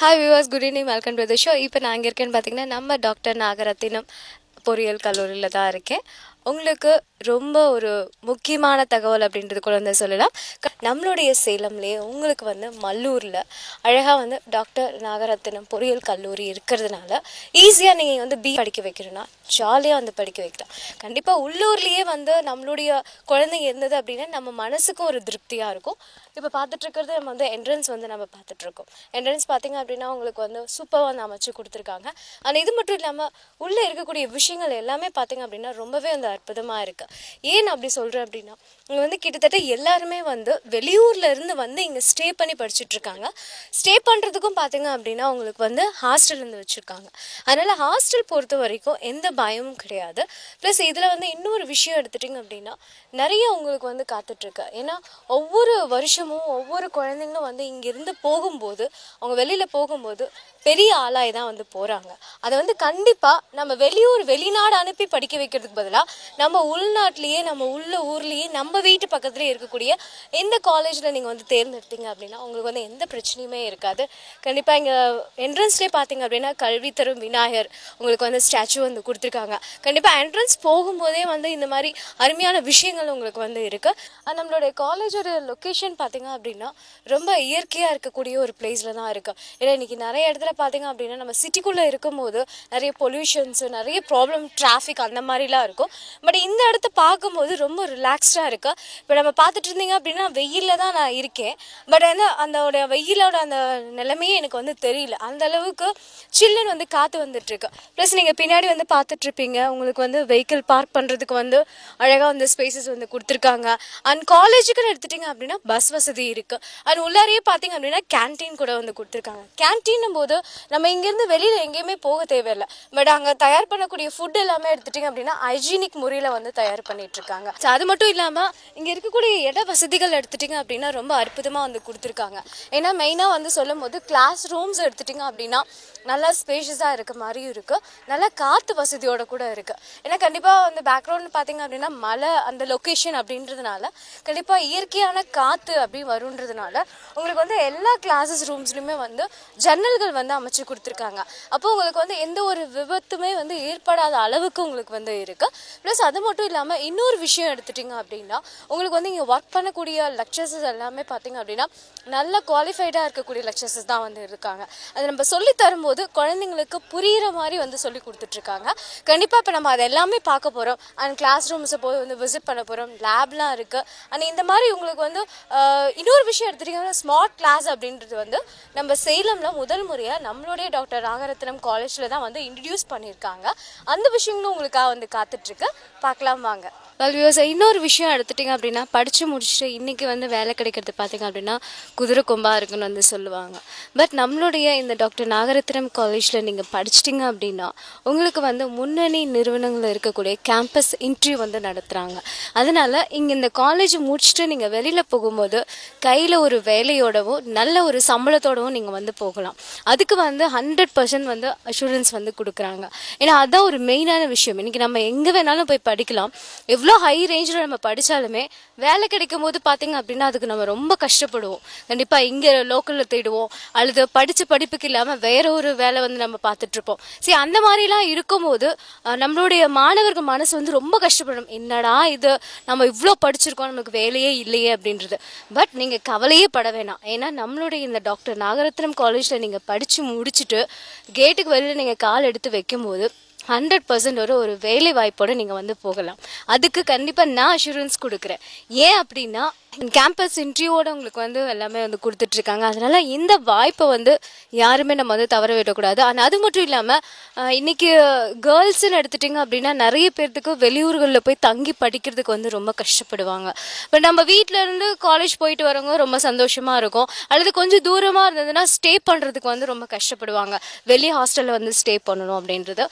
hi viewers good evening welcome to the show இப்போ நான் இங்கே இருக்கேன்னு பார்த்தீங்கன்னா நம்ம டாக்டர் நாகரத்தினம் பொறியியல் கல்லூரியில் தான் இருக்கேன் உங்களுக்கு ரொம்ப ஒரு முக்கியமான தகவல் அப்படின்றது கூட வந்து சொல்லலாம் க- நம்மளுடைய சேலம்லேயே உங்களுக்கு வந்து மல்லூரில் அழகாக வந்து டாக்டர் நாகரத்தினம் பொறியியல் கல்லூரி இருக்கிறதுனால ஈஸியாக நீங்கள் வந்து பி படிக்க வைக்கணும்னா ஜாலியாக வந்து படிக்க வைக்கலாம் கண்டிப்பாக உள்ளூர்லேயே வந்து நம்மளுடைய குழந்தைங்க இருந்தது அப்படின்னா நம்ம மனசுக்கும் ஒரு திருப்தியாக இருக்கும் இப்போ பார்த்துட்டு இருக்கிறது நம்ம வந்து என்ட்ரன்ஸ் வந்து நம்ம பார்த்துட்டு இருக்கோம் என்ட்ரன்ஸ் பார்த்தீங்க அப்படின்னா உங்களுக்கு வந்து சூப்பராக வந்து அமைச்சு கொடுத்துருக்காங்க ஆனால் இது மட்டும் இல்லாமல் உள்ளே இருக்கக்கூடிய விஷயங்கள் எல்லாமே பார்த்தீங்க அப்படின்னா ரொம்பவே வந்து அற்புதமாக இருக்குது ஏன் அப்படி சொல்கிறேன் அப்படின்னா இங்கே வந்து கிட்டத்தட்ட எல்லாருமே வந்து வெளியூர்ல இருந்து வந்து இங்கே ஸ்டே பண்ணி படிச்சுட்டு இருக்காங்க ஸ்டே பண்ணுறதுக்கும் பார்த்தீங்க அப்படின்னா உங்களுக்கு வந்து ஹாஸ்டல் வந்து வச்சுருக்காங்க அதனால் ஹாஸ்டல் பொறுத்த வரைக்கும் எந்த பயமும் கிடையாது ப்ளஸ் இதில் வந்து இன்னொரு விஷயம் எடுத்துட்டிங்க அப்படின்னா நிறைய உங்களுக்கு வந்து காத்துட்ருக்கு ஏன்னா ஒவ்வொரு வருஷமும் ஒவ்வொரு குழந்தைங்களும் வந்து இங்கேருந்து போகும்போது அவங்க வெளியில் போகும்போது பெரிய ஆளாய் தான் வந்து போகிறாங்க அதை வந்து கண்டிப்பாக நம்ம வெளியூர் வெளிநாடு அனுப்பி படிக்க வைக்கிறதுக்கு பதிலாக நம்ம உள்நாட்டிலேயே நம்ம உள்ள ஊர்லேயே நம்ம வீட்டு பக்கத்துலேயே இருக்கக்கூடிய எந்த காலேஜில் நீங்கள் வந்து தேர்ந்தெடுத்தீங்க அப்படின்னா உங்களுக்கு வந்து எந்த பிரச்சனையுமே இருக்காது கண்டிப்பாக இங்கே என்ட்ரன்ஸ்லேயே பார்த்தீங்க அப்படின்னா கல்வி தரும் விநாயகர் உங்களுக்கு வந்து ஸ்டாச்சு வந்து கொடுத்துருக்காங்க கண்டிப்பாக என்ட்ரன்ஸ் போகும்போதே வந்து இந்த மாதிரி அருமையான விஷயங்கள் உங்களுக்கு வந்து இருக்குது நம்மளுடைய காலேஜோட லொக்கேஷன் பார்த்தீங்க அப்படின்னா ரொம்ப இயற்கையாக இருக்கக்கூடிய ஒரு பிளேஸில் தான் இருக்குது ஏன்னா இன்னைக்கு நிறைய இடத்துல பார்த்தீங்க அப்படின்னா நம்ம சிட்டிக்குள்ளே இருக்கும்போது நிறைய பொல்யூஷன்ஸு நிறைய ப்ராப்ளம் டிராஃபிக் அந்த மாதிரிலாம் இருக்கும் பட் இந்த இடத்த பார்க்கும்போது ரொம்ப ரிலாக்ஸ்டாக இருக்கு இப்போ நம்ம பார்த்துட்டு இருந்தீங்க அப்படின்னா வெயிலில் தான் நான் இருக்கேன் பட் வந்து அந்த வெயிலோட அந்த நிலைமையே எனக்கு வந்து தெரியல அந்த அளவுக்கு சில்லுன்னு வந்து காற்று வந்துட்டு இருக்கு ப்ளஸ் நீங்கள் பின்னாடி வந்து பார்த்துட்டு இருப்பீங்க உங்களுக்கு வந்து வெஹிக்கிள் பார்க் பண்ணுறதுக்கு வந்து அழகாக வந்து ஸ்பேசஸ் வந்து கொடுத்துருக்காங்க அண்ட் காலேஜுக்குன்னு எடுத்துட்டிங்க அப்படின்னா பஸ் வசதி இருக்குது அண்ட் உள்ளாரையே பார்த்தீங்க அப்படின்னா கேன்டீன் கூட வந்து கொடுத்துருக்காங்க கேன்டீனும் போது நம்ம இங்கேருந்து வெளியில் எங்கேயுமே போக தேவையில்லை பட் அங்கே தயார் பண்ணக்கூடிய ஃபுட் எல்லாமே எடுத்துட்டிங்க அப்படின்னா ஹைஜீனிக் முறையில் வந்து தயார் பண்ணிட்டு இருக்காங்க So, அது மட்டும் இல்லாமல் இங்கே இருக்கக்கூடிய இட வசதிகள் எடுத்துட்டிங்க அப்படின்னா ரொம்ப அற்புதமாக வந்து கொடுத்துருக்காங்க ஏன்னா மெயினாக வந்து சொல்லும் போது கிளாஸ் ரூம்ஸ் எடுத்துட்டிங்க அப்படின்னா நல்லா ஸ்பேஷியஸாக இருக்க மாதிரியும் இருக்குது நல்லா காற்று வசதியோட கூட இருக்குது ஏன்னா கண்டிப்பாக வந்து பேக்ரவுண்ட் பார்த்தீங்க அப்படின்னா மலை அந்த லொக்கேஷன் அப்படின்றதுனால கண்டிப்பாக இயற்கையான காற்று அப்படி வருன்றதுனால உங்களுக்கு வந்து எல்லா கிளாஸஸ் ரூம்ஸ்லையுமே வந்து ஜன்னல்கள் வந்து அமைச்சு கொடுத்துருக்காங்க அப்போ உங்களுக்கு வந்து எந்த ஒரு விபத்துமே வந்து ஏற்படாத அளவுக்கு உங்களுக்கு வந்து இருக்குது ப்ளஸ் அது மட்டும் இல்லாமல் இன்னொரு விஷயம் எடுத்துட்டிங்க அப்படின்னா உங்களுக்கு வந்து இங்கே ஒர்க் பண்ணக்கூடிய லெக்சர்ஸஸ் எல்லாமே பார்த்தீங்க அப்படின்னா நல்ல குவாலிஃபைடாக இருக்கக்கூடிய லெக்சர்ஸஸ் தான் வந்து இருக்காங்க அது நம்ம சொல்லி தரும்போது குழந்தைங்களுக்கு புரிகிற மாதிரி வந்து சொல்லி கொடுத்துட்ருக்காங்க கண்டிப்பாக இப்போ நம்ம அதை எல்லாமே பார்க்க போகிறோம் அண்ட் கிளாஸ் ரூம்ஸை போய் வந்து விசிட் பண்ண போகிறோம் லேப்லாம் இருக்குது அண்ட் இந்த மாதிரி உங்களுக்கு வந்து ஆஹ், இன்னொரு விஷயம் எடுத்துட்டிங்கன்னா ஸ்மார்ட் கிளாஸ் அப்படின்றது வந்து நம்ம சேலமில் முதல் முறையாக நம்மளுடைய டாக்டர் நாகரத்னம் காலேஜில் தான் வந்து இன்ட்ரடியூஸ் பண்ணியிருக்காங்க அந்த விஷயங்களும் உங்களுக்காக வந்து காத்துட்ருக்கு பார்க்கலாம் வாங்க வியூஸ் இன்னொரு விஷயம் எடுத்துட்டிங்க அப்படின்னா படித்து முடிச்சுட்டு இன்றைக்கி வந்து வேலை கிடைக்கிறது பார்த்தீங்க அப்படின்னா குதிரை கொம்பாக இருக்குன்னு வந்து சொல்லுவாங்க பட் நம்மளுடைய இந்த டாக்டர் நாகரத்னம் காலேஜில் நீங்கள் படிச்சிட்டிங்க அப்படின்னா உங்களுக்கு வந்து முன்னணி நிறுவனங்களில் இருக்கக்கூடிய கேம்பஸ் இன்டர்வியூ வந்து நடத்துகிறாங்க அதனால் இங்கே இந்த காலேஜ் முடிச்சுட்டு நீங்கள் வெளியில் போகும்போது கையில் ஒரு வேலையோடவும் நல்ல ஒரு சம்பளத்தோடவும் நீங்கள் வந்து போகலாம் அதுக்கு வந்து ஹண்ட்ரட் பர்சன்ட் வந்து அஷூரன்ஸ் வந்து கொடுக்குறாங்க ஏன்னா அதான் ஒரு மெயினான விஷயம் இன்றைக்கி நம்ம எங்கே வேணாலும் போய் படிக்கலாம் எவ்வளோ ஹை ரேஞ்சில் நம்ம படித்தாலுமே வேலை கிடைக்கும் போது பார்த்தீங்க அப்படின்னா அதுக்கு நம்ம ரொம்ப கஷ்டப்படுவோம் கண்டிப்பாக இங்கே லோக்கலில் தேடுவோம் அல்லது படித்த படிப்புக்கு இல்லாமல் வேற ஒரு வேலை வந்து நம்ம பார்த்துட்ருப்போம் சரி அந்த மாதிரிலாம் இருக்கும்போது அஹ், நம்மளுடைய மாணவர்கள் மனசு வந்து ரொம்ப கஷ்டப்படும் என்னடா இது நம்ம இவ்வளோ படிச்சிருக்கோம் நமக்கு வேலையே இல்லையே அப்படின்றது பட் நீங்கள் கவலையே பட வேணாம் ஏன்னா நம்மளுடைய இந்த டாக்டர் நாகரத்னம் காலேஜில் நீங்கள் படித்து முடிச்சுட்டு கேட்டுக்கு வெளியில் நீங்கள் கால் எடுத்து வைக்கும்போது ஹண்ட்ரட் பர்சன்ட் ஒரு ஒரு வேலை வாய்ப்போட நீங்கள் வந்து போகலாம் அதுக்கு கண்டிப்பாக நான் அஷூரன்ஸ் கொடுக்குறேன் ஏன் அப்படின்னா கேம்பஸ் இன்டர்வியூவோட உங்களுக்கு வந்து எல்லாமே வந்து கொடுத்துட்ருக்காங்க அதனால இந்த வாய்ப்பை வந்து யாருமே நம்ம வந்து தவற விடக்கூடாது ஆனால் அது மட்டும் இல்லாமல் இன்னைக்கு கேர்ள்ஸ்ன்னு எடுத்துட்டிங்க அப்படின்னா நிறைய பேர்த்துக்கு வெளியூர்களில் போய் தங்கி படிக்கிறதுக்கு வந்து ரொம்ப கஷ்டப்படுவாங்க இப்போ நம்ம வீட்டில் இருந்து காலேஜ் போயிட்டு வரவங்க ரொம்ப சந்தோஷமாக இருக்கும் அல்லது கொஞ்சம் தூரமாக இருந்ததுன்னா ஸ்டே பண்ணுறதுக்கு வந்து ரொம்ப கஷ்டப்படுவாங்க வெளி ஹாஸ்டலில் வந்து ஸ்டே பண்ணணும் அப்படின்றது ப்ளஸ்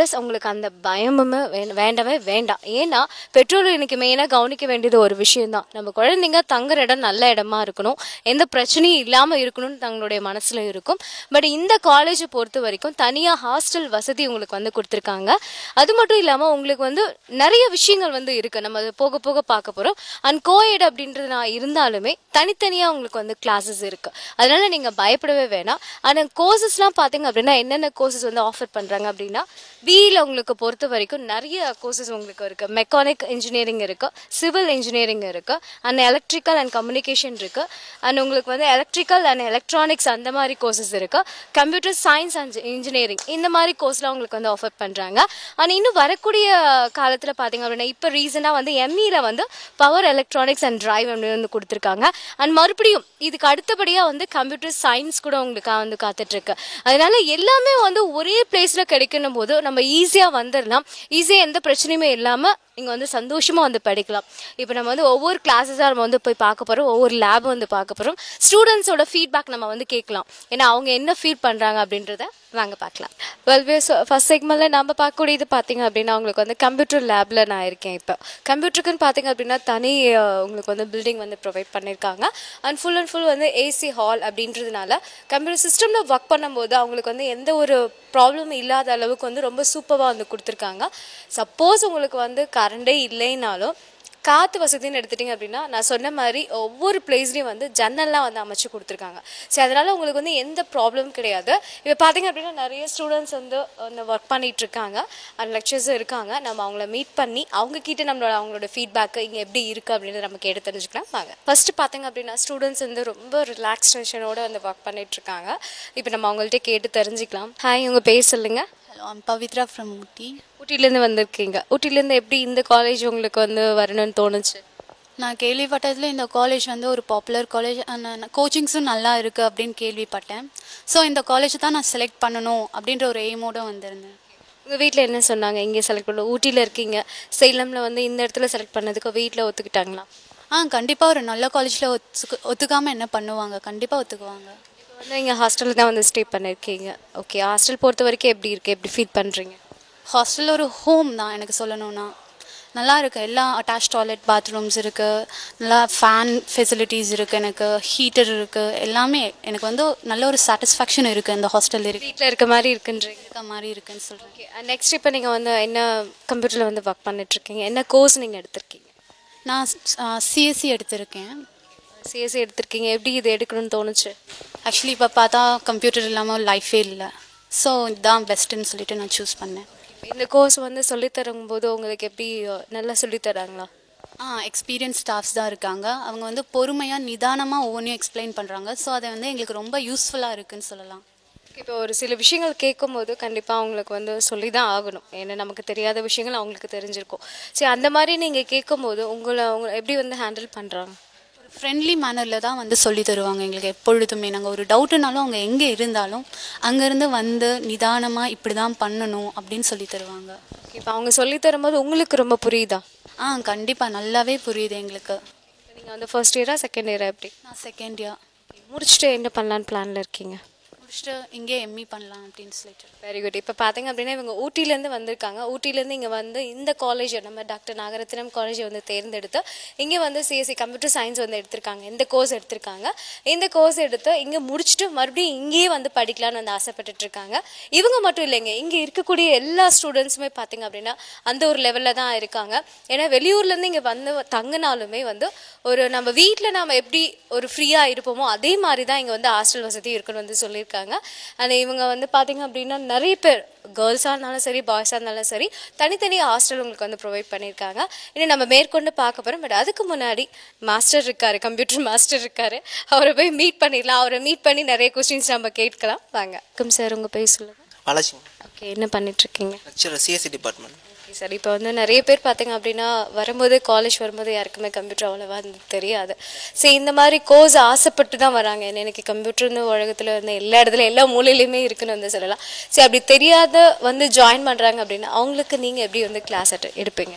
ப்ளஸ் உங்களுக்கு அந்த பயமுமே வே- வேண்டவே வேண்டாம் ஏன்னா பெற்றோர்கள் இன்னைக்கு மெயினாக கவனிக்க வேண்டியது ஒரு விஷயம்தான் நம்ம குழந்தைங்க தங்குற இடம் நல்ல இடமா இருக்கணும் எந்த பிரச்சனையும் இல்லாமல் இருக்கணும்னு தங்களுடைய மனசில் இருக்கும் பட் இந்த காலேஜை பொறுத்த வரைக்கும் தனியாக ஹாஸ்டல் வசதி உங்களுக்கு வந்து கொடுத்துருக்காங்க அது மட்டும் இல்லாமல் உங்களுக்கு வந்து நிறைய விஷயங்கள் வந்து இருக்கு நம்ம அது போக போக பார்க்க போகிறோம் அண்ட் கோஎட் அப்படின்றது நான் இருந்தாலுமே தனித்தனியாக உங்களுக்கு வந்து கிளாஸஸ் இருக்கு அதனால நீங்கள் பயப்படவே வேணாம் ஆனால் கோர்சஸ்லாம் பார்த்தீங்க அப்படின்னா என்னென்ன கோர்சஸ் வந்து ஆஃபர் பண்ணுறாங்க அப்படின்னா பிஇல உங்களுக்கு பொறுத்த வரைக்கும் நிறைய கோர்சஸ் உங்களுக்கு இருக்கு மெக்கானிக் இன்ஜினியரிங் இருக்கு சிவில் இன்ஜினியரிங் இருக்கு அண்ட் எலக்ட்ரிக்கல் அண்ட் கம்யூனிகேஷன் இருக்கு அண்ட் உங்களுக்கு வந்து எலக்ட்ரிக்கல் அண்ட் எலக்ட்ரானிக்ஸ் அந்த மாதிரி கோர்சஸ் இருக்கு கம்ப்யூட்டர் சயின்ஸ் அண்ட் இன்ஜினியரிங் இந்த மாதிரி கோர்ஸ்லாம் உங்களுக்கு வந்து ஆஃபர் பண்றாங்க அண்ட் இன்னும் வரக்கூடிய காலத்தில் பார்த்தீங்க அப்படின்னா இப்போ ரீசெண்டாக வந்து எம்இல வந்து பவர் எலக்ட்ரானிக்ஸ் அண்ட் டிரைவ் அப்படின்னு வந்து கொடுத்துருக்காங்க அண்ட் மறுபடியும் இதுக்கு அடுத்தபடியாக வந்து கம்ப்யூட்டர் சயின்ஸ் கூட உங்களுக்கு வந்து காத்துட்டு இருக்கு அதனால எல்லாமே வந்து ஒரே பிளேஸ்ல கிடைக்கணும் போது நம்ம ஈஸியாக வந்துடலாம் ஈஸியாக எந்த பிரச்சனையுமே இல்லாமல் நீங்கள் வந்து சந்தோஷமாக வந்து படிக்கலாம் இப்போ நம்ம வந்து ஒவ்வொரு கிளாஸஸாக நம்ம வந்து போய் பார்க்க போகிறோம் ஒவ்வொரு லேபும் வந்து பார்க்க போகிறோம் ஸ்டூடெண்ட்ஸோட ஃபீட்பேக் நம்ம வந்து கேட்கலாம் ஏன்னா அவங்க என்ன ஃபீல் பண்ணுறாங்க அப்படின்றத வாங்க பார்க்கலாம் வெல்வே ஃபர்ஸ்ட் செக்மெண்ட்டில் நம்ம பார்க்கக்கூடியது பார்த்தீங்க அப்படின்னா உங்களுக்கு வந்து கம்ப்யூட்டர் லேபில் நான் இருக்கேன் இப்போ கம்ப்யூட்டருக்குன்னு பார்த்தீங்க அப்படின்னா தனி அஹ், உங்களுக்கு வந்து பில்டிங் வந்து ப்ரொவைட் பண்ணியிருக்காங்க அண்ட் ஃபுல் அண்ட் ஃபுல் வந்து ஏசி ஹால் அப்படின்றதுனால கம்ப்யூட்டர் சிஸ்டமில் ஒர்க் பண்ணும்போது அவங்களுக்கு வந்து எந்த ஒரு ப்ராப்ளம் இல்லாத அளவுக்கு வந்து ரொம்ப சூப்பராக வந்து கொடுத்துருக்காங்க சப்போஸ் உங்களுக்கு வந்து கரண்டே இல்லைனாலும் காற்று வசதின்னு எடுத்துட்டிங்க அப்படின்னா நான் சொன்ன மாதிரி ஒவ்வொரு பிளேஸ்லையும் வந்து ஜன்னல்லாம் வந்து அமைச்சு கொடுத்துருக்காங்க சரி அதனால உங்களுக்கு வந்து எந்த ப்ராப்ளமும் கிடையாது இப்போ பார்த்தீங்க அப்படின்னா நிறைய ஸ்டூடெண்ட்ஸ் வந்து ஒர்க் பண்ணிட்டு இருக்காங்க அண்ட் லெக்சர்ஸும் இருக்காங்க நம்ம அவங்கள மீட் பண்ணி அவங்க கிட்ட நம்மளோட அவங்களோட ஃபீட்பேக் இங்கே எப்படி இருக்குது அப்படின்னு நம்ம கேட்டு தெரிஞ்சுக்கலாம் வாங்க ஃபர்ஸ்ட் பார்த்தீங்க அப்படின்னா ஸ்டூடெண்ட்ஸ் வந்து ரொம்ப ரிலாக்ஸேஷனோட வந்து ஒர்க் பண்ணிட்டு இருக்காங்க இப்போ நம்ம அவங்கள்ட்ட கேட்டு தெரிஞ்சுக்கலாம் ஹாய் உங்கள் பேர் சொல்லுங்க hello I'm Pavithra from Ooty ஊட்டிலேருந்து வந்திருக்கீங்க ஊட்டிலேருந்து எப்படி இந்த காலேஜ் உங்களுக்கு வந்து வரணும்னு தோணுச்சு நான் கேள்விப்பட்டதில் இந்த காலேஜ் வந்து ஒரு பாப்புலர் காலேஜ் கோச்சிங்ஸும் நல்லா இருக்குது அப்படின்னு கேள்விப்பட்டேன் ஸோ இந்த காலேஜ் தான் நான் செலக்ட் பண்ணணும் அப்படின்ற ஒரு எய்மோட வந்திருந்தேன் உங்கள் வீட்டில் என்ன சொன்னாங்க இங்கே செலக்ட் பண்ண ஊட்டியில் இருக்கீங்க சேலமில் வந்து இந்த இடத்துல செலக்ட் பண்ணதுக்கு வீட்டில் ஒத்துக்கிட்டாங்களா ஆ கண்டிப்பாக ஒரு நல்ல காலேஜில் ஒத்துக்கு ஒத்துக்காமல் என்ன பண்ணுவாங்க கண்டிப்பாக ஒத்துக்குவாங்க இப்போ வந்து இங்கே ஹாஸ்டலில் தான் வந்து ஸ்டே பண்ணியிருக்கீங்க ஓகே ஹாஸ்டல் பொறுத்த வரைக்கும் எப்படி இருக்குது எப்படி ஃபீல் பண்ணுறீங்க ஹாஸ்டல் ஒரு ஹோம் தான் எனக்கு சொல்லணும்னா நல்லா இருக்கு எல்லா அட்டாச் டாய்லெட் பாத்ரூம்ஸ் இருக்குது நல்லா ஃபேன் ஃபெசிலிட்டிஸ் இருக்குது எனக்கு ஹீட்டர் இருக்குது எல்லாமே எனக்கு வந்து நல்ல ஒரு சாட்டிஸ்ஃபேக்ஷன் இருக்குது இந்த ஹாஸ்டல் இருக்கு வீட்டில் இருக்க மாதிரி இருக்குன்றீங்க இருக்க மாதிரி இருக்குன்னு சொல்கிறேன் ஓகே நெக்ஸ்ட் இப்போ நீங்கள் வந்து என்ன கம்ப்யூட்டரில் வந்து ஒர்க் பண்ணிட்டுருக்கீங்க என்ன கோர்ஸ் நீங்கள் எடுத்திருக்கீங்க நான் சிஎஸ்சி எடுத்திருக்கேன் சிஎஸ்சி எடுத்திருக்கீங்க எப்படி இது எடுக்கணும்னு தோணுச்சு ஆக்சுவலி இப்போ பார்த்தா கம்ப்யூட்டர் இல்லாமல் லைஃபே இல்லை ஸோ இதுதான் பெஸ்ட்டுன்னு சொல்லிட்டு நான் சூஸ் பண்ணேன் இந்த கோர்ஸ் வந்து சொல்லித் தரும்போது உங்களுக்கு எப்படி அஹ், நல்லா சொல்லித் தராங்களா ஆ எக்ஸ்பீரியன்ஸ் ஸ்டாஃப்ஸ் தான் இருக்காங்க அவங்க வந்து பொறுமையாக நிதானமாக ஒவ்வொன்றையும் எக்ஸ்பிளைன் பண்ணுறாங்க ஸோ அதை வந்து எங்களுக்கு ரொம்ப யூஸ்ஃபுல்லாக இருக்குன்னு சொல்லலாம் இப்போ ஒரு சில விஷயங்கள் கேட்கும்போது கண்டிப்பாக அவங்களுக்கு வந்து சொல்லி தான் ஆகணும் ஏன்னா நமக்கு தெரியாத விஷயங்கள் அவங்களுக்கு தெரிஞ்சிருக்கும் சரி அந்த மாதிரி நீங்கள் கேட்கும்போது உங்களை அவங்க எப்படி வந்து ஹேண்டில் பண்ணுறாங்க ஒரு ஃப்ரெண்ட்லி மேனரில் தான் வந்து சொல்லி தருவாங்க எங்களுக்கு எப்பொழுதுமே நாங்கள் ஒரு டவுட்டுனாலும் அவங்க எங்கே இருந்தாலும் அங்கேருந்து வந்து நிதானமாக இப்படி தான் பண்ணணும் அப்படின்னு சொல்லி தருவாங்க இப்போ அவங்க சொல்லி தரும்போது உங்களுக்கு ரொம்ப புரியுதா ஆ கண்டிப்பாக நல்லாவே புரியுது எங்களுக்கு நீங்கள் வந்து ஃபர்ஸ்ட் இயரா செகண்ட் இயரா எப்படி நான் செகண்ட் இயர் முடிச்சுட்டு என்ன பண்ணலான்னு பிளானில் இருக்கீங்க முடிச்சுட்டு இங்கே எம்இ பண்ணலாம் அப்படின்னு சொல்லிட்டு வெரி குட் இப்போ பார்த்தீங்க அப்படின்னா இவங்க ஊட்டிலேருந்து வந்திருக்காங்க ஊட்டிலேருந்து இங்கே வந்து இந்த காலேஜ் நம்ம டாக்டர் நாகரத்னம் காலேஜை வந்து தேர்ந்தெடுத்து இங்கே வந்து சிஎஸ்சி கம்ப்யூட்டர் சயின்ஸ் வந்து எடுத்திருக்காங்க இந்த கோர்ஸ் எடுத்திருக்காங்க இந்த கோர்ஸ் எடுத்து இங்கே முடிச்சுட்டு மறுபடியும் இங்கேயே வந்து படிக்கலாம்னு வந்து ஆசைப்பட்டுட்டு இருக்காங்க இவங்க மட்டும் இல்லைங்க இங்கே இருக்கக்கூடிய எல்லா ஸ்டூடெண்ட்ஸுமே பார்த்தீங்க அப்படின்னா அந்த ஒரு லெவலில் தான் இருக்காங்க ஏன்னா வெளியூர்லேருந்து இங்கே வந்து தங்கினாலுமே வந்து ஒரு நம்ம வீட்டில் நாம் எப்படி ஒரு ஃப்ரீயாக இருப்போமோ அதே மாதிரி தான் இங்கே வந்து ஹாஸ்டல் வசதி இருக்குன்னு வந்து சொல்லியிருக்காங்க அண்ட் இவங்க வந்து பார்த்தீங்க அப்படின்னா நிறைய பேர் கேர்ள்ஸாக இருந்தாலும் சரி பாய்ஸாக இருந்தாலும் சரி தனித்தனி ஹாஸ்டல் உங்களுக்கு வந்து ப்ரொவைட் பண்ணியிருக்காங்க இன்னும் நம்ம மேற்கொண்டு பார்க்க போகிறோம் பட் அதுக்கு முன்னாடி மாஸ்டர் இருக்காரு கம்ப்யூட்டர் மாஸ்டர் இருக்காரு அவரை போய் மீட் பண்ணிடலாம் அவரை மீட் பண்ணி நிறைய கொஸ்டின்ஸ் நம்ம கேட்கலாம் வாங்க கம் சார் உங்கள் பேர் சொல்லுங்கள் பாலாஜி ஓகே என்ன பண்ணிட்டு இருக்கீங்க lecturer CSC department okay sir இப்போ வந்து நிறைய பேர் பார்த்தீங்க அப்படின்னா வரும்போது காலேஜ் வரும்போது யாருக்குமே கம்ப்யூட்டர் அவ்வளோவா வந்து தெரியாது சரி இந்த மாதிரி கோர்ஸ் ஆசைப்பட்டு தான் வராங்க என்ன எனக்கு கம்ப்யூட்டர்னு உலகத்தில் வந்து எல்லா இடத்துல எல்லா மூலையிலையுமே இருக்குன்னு வந்து சொல்லலாம் சரி அப்படி தெரியாத வந்து ஜாயின் பண்ணுறாங்க அப்படின்னா அவங்களுக்கு நீங்கள் எப்படி வந்து கிளாஸ் எடுப்பீங்க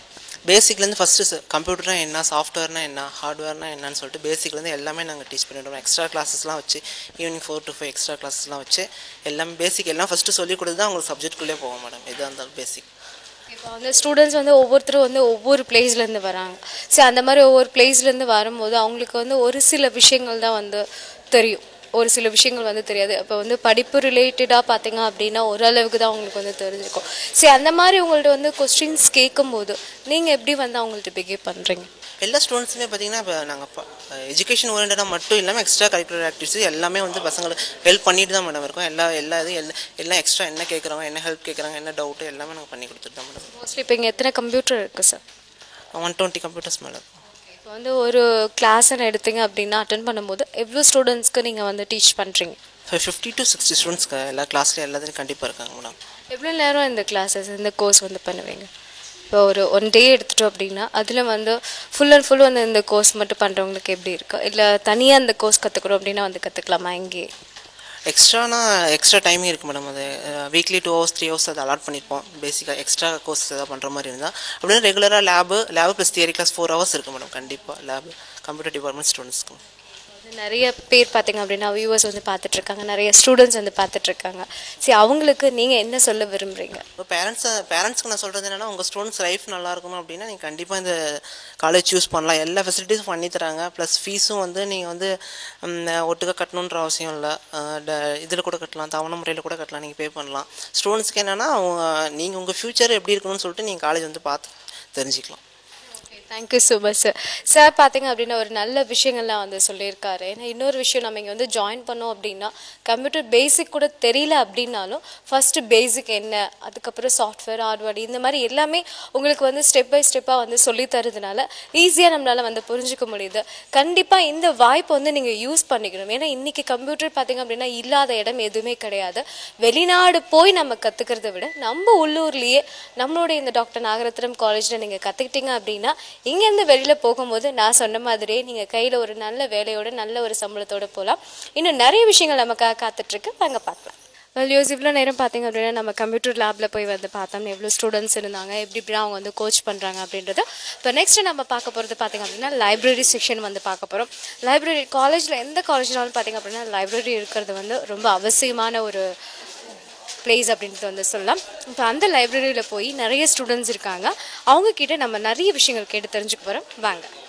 பேசிக்லேருந்து ஃபஸ்ட்டு கம்ப்யூட்டர்னா என்ன சாஃப்ட்வேர்னா என்ன ஹார்ட்வேர்னா என்னன்னு சொல்லிட்டு பேசிக்லேருந்து எல்லாமே நாங்கள் டீச் பண்ணிவிடுவோம் எக்ஸ்ட்ரா கிளாஸஸ்லாம் வச்சு evening four to five extra கிளாஸஸ்லாம் வச்சு எல்லாமே பேசிக் எல்லாம் ஃபஸ்ட்டு சொல்லிக் கொடுத்து தான் அவங்களுக்கு சப்ஜெக்ட்குள்ளே போவோம் மேடம் எதாக இருந்தாலும் பேசிக் இப்போ வந்து ஸ்டூடெண்ட்ஸ் வந்து ஒவ்வொருத்தரும் வந்து ஒவ்வொரு பிளேஸ்லேருந்து வராங்க சரி அந்த மாதிரி ஒவ்வொரு பிளேஸ்லேருந்து வரும்போது அவங்களுக்கு வந்து ஒரு சில விஷயங்கள் தான் வந்து தெரியும் ஒரு சில விஷயங்கள் வந்து தெரியாது இப்போ வந்து படிப்பு ரிலேட்டடாக பார்த்தீங்க அப்படின்னா ஓரளவுக்கு தான் அவங்களுக்கு வந்து தெரிஞ்சிருக்கும் சரி அந்த மாதிரி உங்கள்ட்ட வந்து கொஸ்டின்ஸ் கேட்கும்போது நீங்கள் எப்படி வந்து அவங்கள்ட்ட பிஹேவ் பண்ணுறீங்க எல்லா ஸ்டூடெண்ட்ஸுமே பார்த்தீங்கன்னா இப்போ நாங்கள் எஜுகேஷன் ஓரியன்டாக மட்டும் இல்லாமல் எக்ஸ்ட்ரா கரிக்குலர் ஆக்டிவிட்டிஸ் எல்லாமே வந்து பசங்களுக்கு ஹெல்ப் பண்ணிட்டு தான் மேடம் இருக்கோம் எல்லா எல்லா இது எல்லா எல்லாம் எக்ஸ்ட்ரா என்ன கேட்குறாங்க என்ன ஹெல்ப் கேட்குறாங்க என்ன டவுட்டு எல்லாமே நாங்கள் பண்ணி கொடுத்துட்டு தான் மேடம் மோஸ்ட்லி இப்போ இங்கே எத்தனை கம்ப்யூட்டர் இருக்குது sir one twenty computers madam இப்போ வந்து ஒரு கிளாஸ்ன்னு எடுத்தீங்க அப்படின்னா அட்டன் பண்ணும்போது எவ்வளோ ஸ்டூடெண்ட்ஸ்க்கு நீங்கள் வந்து டீச் பண்ணுறீங்க ஃபைவ் ஃபிஃப்டி டு சிக்ஸ்டி ஸ்டூடெண்ட்ஸ்க்கு எல்லா கிளாஸ்லையும் எல்லாத்துலையும் கண்டிப்பாக இருக்காங்க மேடம் எவ்வளோ நேரம் இந்த கிளாஸஸ் இந்த கோர்ஸ் வந்து பண்ணுவீங்க இப்போ ஒரு ஒன் டே எடுத்துட்டோம் அப்படின்னா அதில் வந்து ஃபுல் அண்ட் ஃபுல் வந்து இந்த கோர்ஸ் மட்டும் பண்ணுறவங்களுக்கு எப்படி இருக்கு இல்லை தனியாக இந்த கோர்ஸ் கற்றுக்குறோம் அப்படின்னா வந்து கற்றுக்கலாமா இங்கே எக்ஸ்ட்ரானா எக்ஸ்ட்ரா டைமிங் இருக்குது மேடம் அது weekly two hours three hours அது அலாட் பண்ணியிருப்போம் பேசிக்காக எக்ஸ்ட்ரா கோர்ஸ் ஏதாவது பண்ணுற மாதிரி இருந்தால் அப்படின்னா ரெகுலராக lab lab plus theory class four hours இருக்குது மேடம் கண்டிப்பாக லேபு கம்ப்யூட்டர் டிபார்ட்மெண்ட் ஸ்டூடெண்ட்ஸ்க்கு வந்து நிறைய பேர் பார்த்தீங்க அப்படின்னா வியூவர்ஸ் வந்து பார்த்துட்ருக்காங்க நிறைய ஸ்டூடெண்ட்ஸ் வந்து பார்த்துட்ருக்காங்க சரி அவங்களுக்கு நீங்கள் என்ன சொல்ல விரும்புகிறீங்க இப்போ பேரண்ட்ஸை பேரண்ட்ஸ்க்கு நான் சொல்கிறது என்னென்னா உங்கள் ஸ்டூடெண்ட்ஸ் லைஃப் நல்லா இருக்கணும் அப்படின்னா நீங்கள் கண்டிப்பாக இந்த காலேஜ் சூஸ் பண்ணலாம் எல்லா ஃபெசிலிட்டிஸும் பண்ணி தராங்க ப்ளஸ் ஃபீஸும் வந்து நீங்கள் வந்து ம், ஒட்டுக்கா கட்டணுன்ற அவசியம் இல்லை இதில் கூட கட்டலாம் தவணை முறையில் கூட கட்டலாம் நீங்கள் பே பண்ணலாம் ஸ்டூடெண்ட்ஸ்க்கு என்னென்னா அவங்க நீங்கள் உங்கள் ஃப்யூச்சர் எப்படி இருக்கணும்னு சொல்லிட்டு நீங்கள் காலேஜ் வந்து பார்த்து தெரிஞ்சுக்கலாம் thank you so much sir sir பார்த்தீங்க அப்படின்னா ஒரு நல்ல விஷயங்கள்லாம் வந்து சொல்லியிருக்காரு ஏன்னா இன்னொரு விஷயம் நம்ம இங்கே வந்து ஜாயின் பண்ணோம் அப்படின்னா கம்ப்யூட்டர் பேசிக் கூட தெரியல அப்படின்னாலும் ஃபஸ்ட்டு பேசிக் என்ன அதுக்கப்புறம் சாஃப்ட்வேர் ஹார்ட்வேர் இந்த மாதிரி எல்லாமே உங்களுக்கு வந்து ஸ்டெப் பை ஸ்டெப்பாக வந்து சொல்லி தரதுனால ஈஸியாக நம்மளால் வந்து புரிஞ்சுக்க முடியுது கண்டிப்பாக இந்த வாய்ப்பை வந்து நீங்கள் யூஸ் பண்ணிக்கணும் ஏன்னா இன்றைக்கி கம்ப்யூட்டர் பார்த்தீங்க அப்படின்னா இல்லாத இடம் எதுவுமே கிடையாது வெளிநாடு போய் நம்ம கற்றுக்கிறத விட நம்ம உள்ளூர்லேயே நம்மளுடைய இந்த டாக்டர் நாகரத்னம் காலேஜில் நீங்கள் கற்றுக்கிட்டீங்க அப்படின்னா இங்கேருந்து வெளியில் போகும்போது நான் சொன்ன மாதிரியே நீங்கள் கையில் ஒரு நல்ல வேலையோட நல்ல ஒரு சம்பளத்தோட போகலாம் இன்னும் நிறைய விஷயங்கள் நமக்காக காத்துட்ருக்கு வாங்க பார்க்கலாம் வெல் யூஸ் இவ்வளோ நேரம் பார்த்தீங்க அப்படின்னா நம்ம கம்ப்யூட்டர் லேபில் போய் வந்து பார்த்தோம்னா எவ்வளோ ஸ்டூடெண்ட்ஸ் இருந்தாங்க எப்படி இப்படி அவங்க வந்து கோச் பண்ணுறாங்க அப்படின்றது இப்போ நெக்ஸ்ட் நம்ம பார்க்க போகிறது பார்த்தீங்க அப்படின்னா லைப்ரரி செக்ஷன் வந்து பார்க்க போகிறோம் லைப்ரரி காலேஜில் எந்த காலேஜ்னாலும் பார்த்தீங்க அப்படின்னா லைப்ரரி இருக்கிறது வந்து ரொம்ப அவசியமான ஒரு பிளேஸ் அப்படின்றது வந்து சொல்லலாம் இப்போ அந்த லைப்ரரியில் போய் நிறைய ஸ்டூடெண்ட்ஸ் இருக்காங்க அவங்க கிட்ட நம்ம நிறைய விஷயங்கள் கேட்டு தெரிஞ்சுக்க போகிறோம் வாங்க